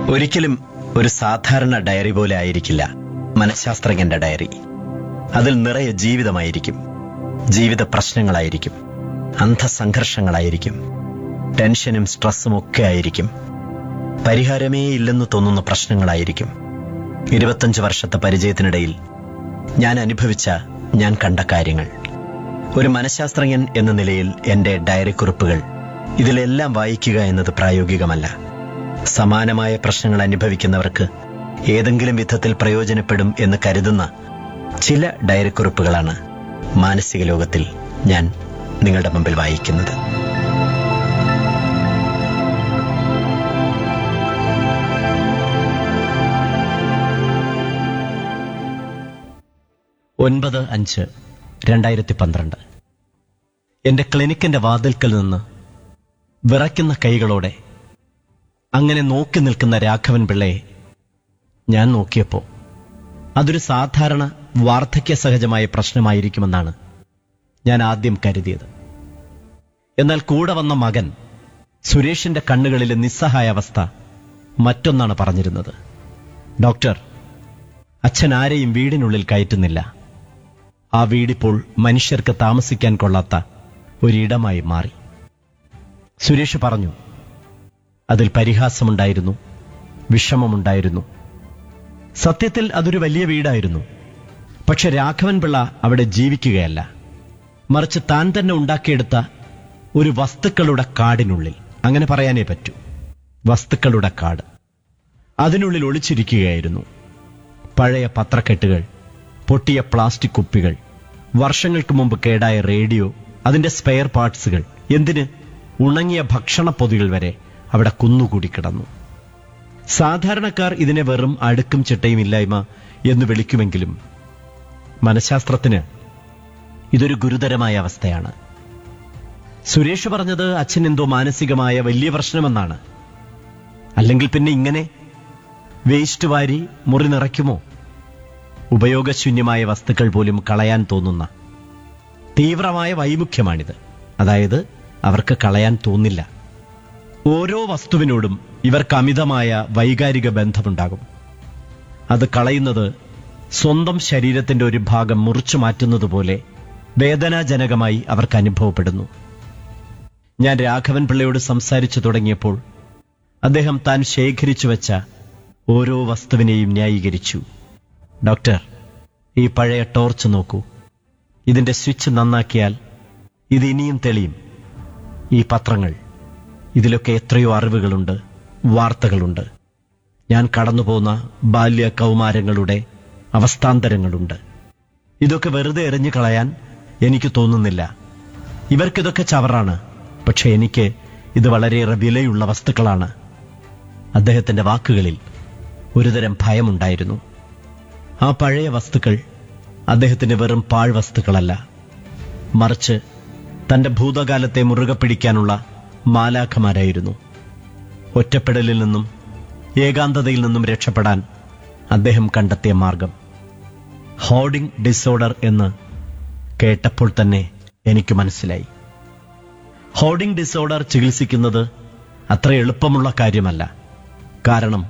ഒരിക്കലും ഒരു സാധാരണ ഡയറി പോലെ ആയിരിക്കില്ല മനഃശാസ്ത്രജ്ഞന്റെ ഡയറി അതിൽ നിറയെ ജീവിതമായിരിക്കും ജീവിത പ്രശ്നങ്ങളായിരിക്കും അന്ധസംഘർഷങ്ങളായിരിക്കും ടെൻഷനും സ്ട്രെസ്സും ഒക്കെ ആയിരിക്കും പരിഹാരമേ ഇല്ലെന്ന് തോന്നുന്ന പ്രശ്നങ്ങളായിരിക്കും ഇരുപത്തഞ്ച് വർഷത്തെ പരിചയത്തിനിടയിൽ ഞാൻ അനുഭവിച്ച ഞാൻ കണ്ട കാര്യങ്ങൾ ഒരു മനഃശാസ്ത്രജ്ഞൻ എന്ന നിലയിൽ എന്റെ ഡയറി കുറിപ്പുകൾ ഇതിലെല്ലാം വായിക്കുക എന്നത് പ്രായോഗികമല്ല സമാനമായ പ്രശ്നങ്ങൾ അനുഭവിക്കുന്നവർക്ക് ഏതെങ്കിലും വിധത്തിൽ പ്രയോജനപ്പെടും എന്ന് കരുതുന്ന ചില ഡയറി കുറിപ്പുകളാണ് മാനസിക ലോകത്തിൽ ഞാൻ നിങ്ങളുടെ മുമ്പിൽ വായിക്കുന്നത് ഒൻപത് അഞ്ച് രണ്ടായിരത്തി പന്ത്രണ്ട് എന്റെ ക്ലിനിക്കിന്റെ വാതിൽക്കൽ നിന്ന് വിറയ്ക്കുന്ന കൈകളോടെ അങ്ങനെ നോക്കി നിൽക്കുന്ന രാഘവൻ പിള്ളയെ ഞാൻ നോക്കിയപ്പോ അതൊരു സാധാരണ വാർദ്ധക്യ സഹജമായ പ്രശ്നമായിരിക്കുമെന്നാണ് ഞാൻ ആദ്യം കരുതിയത് എന്നാൽ കൂടെ വന്ന മകൻ സുരേഷിന്റെ കണ്ണുകളിലെ നിസ്സഹായ അവസ്ഥ മറ്റൊന്നാണ് പറഞ്ഞിരുന്നത് ഡോക്ടർ അച്ഛൻ ആരെയും വീടിനുള്ളിൽ കയറ്റുന്നില്ല ആ വീടിപ്പോൾ മനുഷ്യർക്ക് താമസിക്കാൻ കൊള്ളാത്ത ഒരിടമായി മാറി സുരേഷ് പറഞ്ഞു അതിൽ പരിഹാസമുണ്ടായിരുന്നു വിഷമമുണ്ടായിരുന്നു സത്യത്തിൽ അതൊരു വലിയ വീടായിരുന്നു പക്ഷെ രാഘവൻ പിള്ള അവിടെ ജീവിക്കുകയല്ല മറിച്ച് താൻ തന്നെ ഉണ്ടാക്കിയെടുത്ത ഒരു വസ്തുക്കളുടെ കാടിനുള്ളിൽ അങ്ങനെ പറയാനേ പറ്റൂ വസ്തുക്കളുടെ കാട് അതിനുള്ളിൽ ഒളിച്ചിരിക്കുകയായിരുന്നു പഴയ പത്രക്കെട്ടുകൾ പൊട്ടിയ പ്ലാസ്റ്റിക് കുപ്പികൾ വർഷങ്ങൾക്ക് മുമ്പ് കേടായ റേഡിയോ അതിന്റെ സ്പെയർ പാർട്സുകൾ എന്തിന് ഉണങ്ങിയ ഭക്ഷണപ്പൊതികൾ വരെ അവിടെ കുന്നുകൂടി കിടന്നു സാധാരണക്കാർ ഇതിനെ വെറും അടുക്കും ചിട്ടയും ഇല്ലായ്മ എന്ന് വിളിക്കുമെങ്കിലും മനഃശാസ്ത്രത്തിന് ഇതൊരു ഗുരുതരമായ അവസ്ഥയാണ് സുരേഷ് പറഞ്ഞത് അച്ഛൻ എന്തോ മാനസികമായ വലിയ പ്രശ്നമെന്നാണ് അല്ലെങ്കിൽ പിന്നെ ഇങ്ങനെ വേസ്റ്റ് വാരി മുറി നിറയ്ക്കുമോ ഉപയോഗശൂന്യമായ വസ്തുക്കൾ പോലും കളയാൻ തോന്നുന്ന തീവ്രമായ വൈമുഖ്യമാണിത് അതായത് അവർക്ക് കളയാൻ തോന്നില്ല ഓരോ വസ്തുവിനോടും ഇവർക്ക് അമിതമായ വൈകാരിക ബന്ധമുണ്ടാകും അത് കളയുന്നത് സ്വന്തം ശരീരത്തിന്റെ ഒരു ഭാഗം മുറിച്ചു മാറ്റുന്നത് പോലെ വേദനാജനകമായി അവർക്ക് അനുഭവപ്പെടുന്നു ഞാൻ രാഘവൻ പിള്ളയോട് സംസാരിച്ചു തുടങ്ങിയപ്പോൾ അദ്ദേഹം താൻ ശേഖരിച്ചു വെച്ച ഓരോ വസ്തുവിനെയും ന്യായീകരിച്ചു ഡോക്ടർ ഈ പഴയ ടോർച്ച് നോക്കൂ ഇതിന്റെ സ്വിച്ച് നന്നാക്കിയാൽ ഇത് ഇനിയും തെളിയും ഈ പത്രങ്ങൾ ഇതിലൊക്കെ എത്രയോ അറിവുകളുണ്ട് വാർത്തകളുണ്ട് ഞാൻ കടന്നുപോകുന്ന ബാല്യ കൗമാരങ്ങളുടെ അവസ്ഥാന്തരങ്ങളുണ്ട് ഇതൊക്കെ വെറുതെ എറിഞ്ഞു കളയാൻ എനിക്ക് തോന്നുന്നില്ല ഇവർക്കിതൊക്കെ ചവറാണ് പക്ഷെ എനിക്ക് ഇത് വളരെയേറെ വിലയുള്ള വസ്തുക്കളാണ് അദ്ദേഹത്തിന്റെ വാക്കുകളിൽ ഒരുതരം ഭയമുണ്ടായിരുന്നു ആ പഴയ വസ്തുക്കൾ അദ്ദേഹത്തിന് വെറും പാഴ്വസ്തുക്കളല്ല മറിച്ച് തന്റെ ഭൂതകാലത്തെ മുറുകെ പിടിക്കാനുള്ള മാലാഖമാരായിരുന്നു ഒറ്റപ്പെടലിൽ നിന്നും ഏകാന്തതയിൽ നിന്നും രക്ഷപ്പെടാൻ അദ്ദേഹം കണ്ടെത്തിയ മാർഗം ഹോർഡിംഗ് ഡിസോർഡർ എന്ന് കേട്ടപ്പോൾ തന്നെ എനിക്ക് മനസ്സിലായി ഹോർഡിംഗ് ഡിസോർഡർ ചികിത്സിക്കുന്നത് അത്ര എളുപ്പമുള്ള കാര്യമല്ല കാരണം